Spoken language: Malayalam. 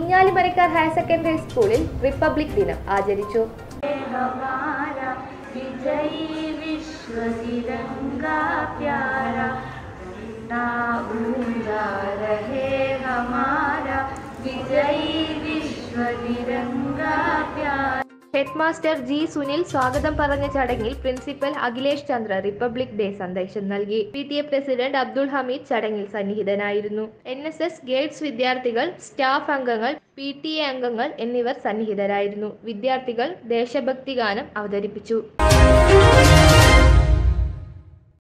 ഊഞ്ഞാലിമരക്കാർ ഹയർ സെക്കൻഡറി സ്കൂളിൽ റിപ്പബ്ലിക് ദിനം ആചരിച്ചു हमारा विजयी विश्व तिरंगा प्यारा ना ऊंचा रहे हमारा विजयी विश्व तिरंगा प्यारा ഹെഡ് മാസ്റ്റർ ജി സുനിൽ സ്വാഗതം പറഞ്ഞ ചടങ്ങിൽ principal Akhilesh Chandra Republic Day സന്ദേശം നൽകി P T A president Abdul Hameed ചടങ്ങിൽ സന്നിഹിതനായിരുന്നു എൻ എസ് എസ് ഗേൾസ് വിദ്യാർത്ഥികൾ സ്റ്റാഫ് അംഗങ്ങൾ പി ടി എ അംഗങ്ങൾ എന്നിവർ സന്നിഹിതരായിരുന്നു വിദ്യാർത്ഥികൾ ദേശഭക്തി ഗാനം അവതരിപ്പിച്ചു